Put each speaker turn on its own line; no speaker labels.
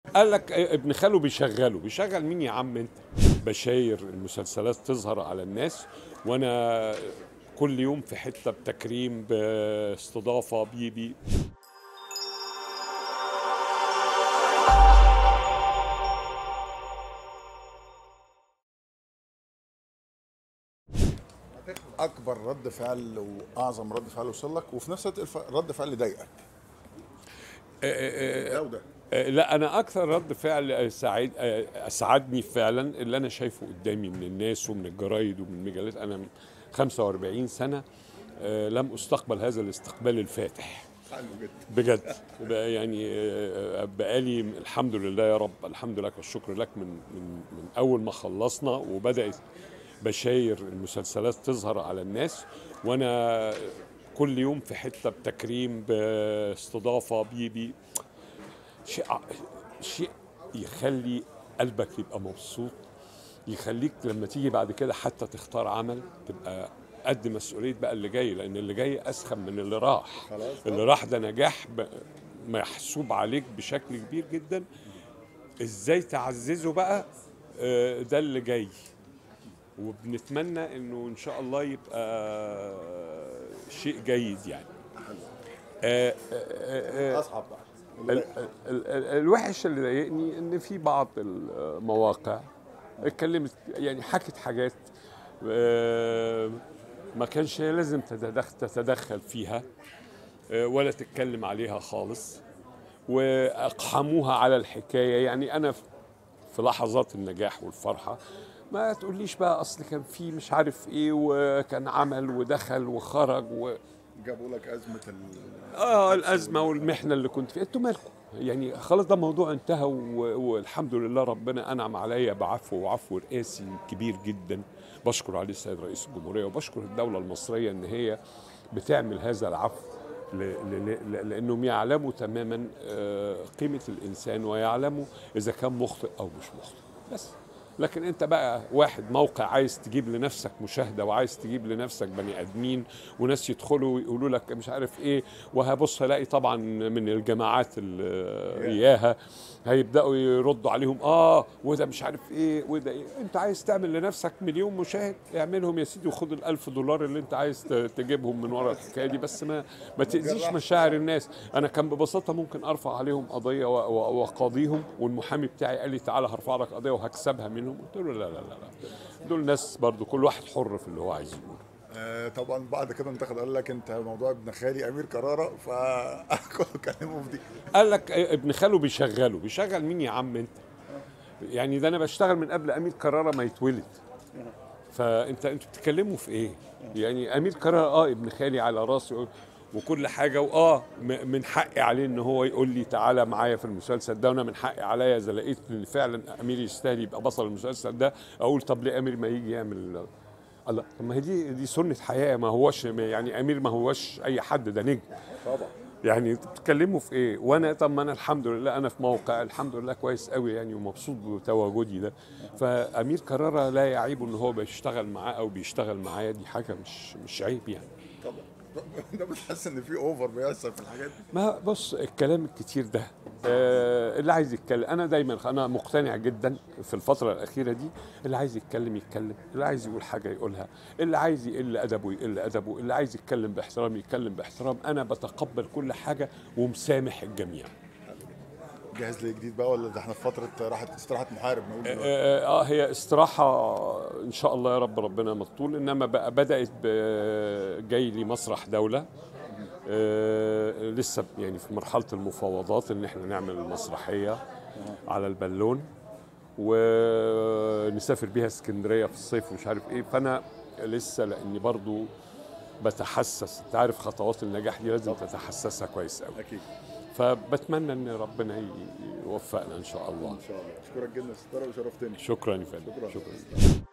قال لك ابن خاله بيشغله بيشغل مين يا عم انت بشاير المسلسلات تظهر على الناس وانا كل يوم في حته بتكريم باستضافه بيبي
اكبر رد فعل واعظم رد فعل وصل لك وفي نفس الوقت الف- رد فعل ضايقك ده وده
آه، لا انا اكثر رد فعل سعيد آه، اسعدني فعلا اللي انا شايفه قدامي من الناس ومن الجرايد ومن المجلات انا من 45 سنه آه، لم استقبل هذا الاستقبال الفاتح
حلو جدا
بجد بقى يعني آه، بقالي الحمد لله يا رب الحمد لك والشكر لك من من من اول ما خلصنا وبدات بشاير المسلسلات تظهر على الناس وانا كل يوم في حته بتكريم باستضافه بيبي شيء ع- شيء يخلي قلبك يبقى مبسوط يخليك لما تيجي بعد كده حتى تختار عمل تبقى قد مسؤوليه بقى اللي جاي لان اللي جاي اسخن من اللي راح
خلاص.
اللي راح ده نجاح ب- محسوب عليك بشكل كبير جدا ازاي تعززه بقى آه، ده اللي جاي وبنتمنى انه ان شاء الله يبقى شيء جيد يعني آه، آه، آه، آه،
اصعب بقى
ال- ال- ال- الوحش اللي ضايقني ان في بعض المواقع اتكلمت يعني حكت حاجات آه، ما كانش لازم تتدخل, تتدخل فيها آه، ولا تتكلم عليها خالص واقحموها على الحكايه يعني انا في- في لحظات النجاح والفرحه ما تقوليش بقى اصل كان في مش عارف ايه وكان عمل ودخل وخرج و...
جابوا لك ازمه ال...
اه الازمه والمحنه اللي كنت فيها انتوا مالكم يعني خلاص ده موضوع انتهى و- والحمد لله ربنا انعم عليا بعفو وعفو رئاسي كبير جدا بشكر عليه السيد رئيس الجمهوريه وبشكر الدوله المصريه ان هي بتعمل هذا العفو ل- ل- ل- لانهم يعلموا تماما آه، قيمه الانسان ويعلموا اذا كان مخطئ او مش مخطئ بس لكن انت بقى واحد موقع عايز تجيب لنفسك مشاهده وعايز تجيب لنفسك بني ادمين وناس يدخلوا ويقولوا لك مش عارف ايه وهبص الاقي طبعا من الجماعات اللي اياها هيبداوا يردوا عليهم اه وده مش عارف ايه وده ايه انت عايز تعمل لنفسك مليون مشاهد اعملهم يا سيدي وخد الألف دولار اللي انت عايز ت- تجيبهم من ورا الحكايه دي بس ما ما تاذيش مشاعر الناس انا كان ببساطه ممكن ارفع عليهم قضيه و- و- واقاضيهم والمحامي بتاعي قال لي تعالى هرفع لك قضيه وهكسبها منهم قلت له لا لا لا لا دول ناس برضو كل واحد حر في اللي هو عايز يقوله
آه طبعا بعد كده انتقد قال لك انت موضوع ابن خالي امير كراره فكله كلمه في دي
قال لك ابن خاله بيشغله بيشغل مين يا عم انت يعني ده انا بشتغل من قبل امير كرارة ما يتولد فانت انتوا بتتكلموا في ايه يعني امير كرارة اه ابن خالي على راسي وكل حاجه واه م- من حقي عليه ان هو يقول لي تعالى معايا في المسلسل ده وانا من حقي عليا اذا لقيت ان فعلا امير يستاهل يبقى بطل المسلسل ده اقول طب ليه امير ما يجي يعمل الله طب ما هي دي دي سنه حياه ما هوش يعني امير ما هوش اي حد ده نجم
طبعا
يعني انتوا بتتكلموا في ايه وانا طب ما انا الحمد لله انا في موقع الحمد لله كويس قوي يعني ومبسوط بتواجدي ده فامير كرارة لا يعيب ان هو بيشتغل معاه او بيشتغل معايا دي حاجه مش مش عيب يعني
طبعا ده بتحس ان في اوفر بيحصل في الحاجات دي
ما بص الكلام الكتير ده آه اللي عايز يتكلم انا دايما انا مقتنع جدا في الفتره الاخيره دي اللي عايز يتكلم يتكلم اللي عايز يقول حاجه يقولها اللي عايز يقل ادبه يقل ادبه اللي عايز يتكلم باحترام يتكلم باحترام انا بتقبل كل حاجه ومسامح الجميع
جاهز لجديد بقى ولا ده احنا في فتره راحه استراحه محارب نقول دلوقتي؟
اه آه، هي استراحة ان شاء الله يا رب ربنا مطول انما بقى بدأت ب- جاي لي مسرح دولة آه لسه يعني في مرحلة المفاوضات ان احنا نعمل المسرحية على البالون ونسافر بيها اسكندرية في الصيف ومش عارف ايه فانا لسه لاني برضو بتحسس انت عارف خطوات النجاح دي لازم تتحسسها كويس قوي
اكيد
فبتمنى ان ربنا ي- يوفقنا ان شاء الله
ان شاء الله اشكرك جدا يا ستاره وشرفتني
شكرا يا فندم
شكراً.
شكرا